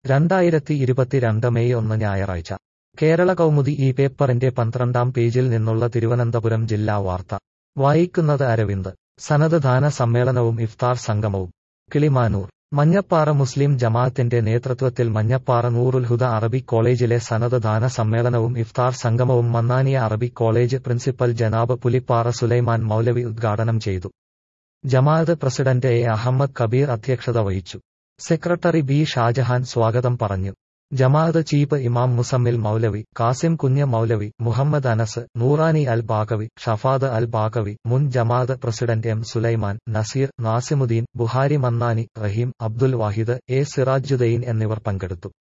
രണ്ടായിരത്തി ഇരുപത്തിരണ്ട് മെയ് ഒന്ന് ഞായറാഴ്ച കേരള കൗമുദി ഈ പേപ്പറിന്റെ പന്ത്രണ്ടാം പേജിൽ നിന്നുള്ള തിരുവനന്തപുരം ജില്ലാ വാർത്ത വായിക്കുന്നത് അരവിന്ദ് സനത് ദാന സമ്മേളനവും ഇഫ്താർ സംഗമവും കിളിമാനൂർ മഞ്ഞപ്പാറ മുസ്ലിം ജമാഅത്തിന്റെ നേതൃത്വത്തിൽ മഞ്ഞപ്പാറ നൂറുൽ ഹുദ അറബിക് കോളേജിലെ സനത് ദാന സമ്മേളനവും ഇഫ്താർ സംഗമവും മന്നാനിയ അറബിക് കോളേജ് പ്രിൻസിപ്പൽ ജനാബ് പുലിപ്പാറ സുലൈമാൻ മൗലവി ഉദ്ഘാടനം ചെയ്തു ജമാഅത്ത് പ്രസിഡന്റ് എ അഹമ്മദ് കബീർ അധ്യക്ഷത വഹിച്ചു സെക്രട്ടറി ബി ഷാജഹാൻ സ്വാഗതം പറഞ്ഞു ജമാഅത്ത് ചീഫ് ഇമാം മുസമ്മിൽ മൗലവി കാസിം കുഞ്ഞ് മൗലവി മുഹമ്മദ് അനസ് നൂറാനി അൽ ബാഗവി ഷഫാദ് അൽ ബാഗവി മുൻ ജമാഅത്ത് president M Sulaiman Naseer Nasimuddin Buhari Mannani Raheem Abdul Wahid A Sirajuddin എന്നിവർ പങ്കെടുത്തു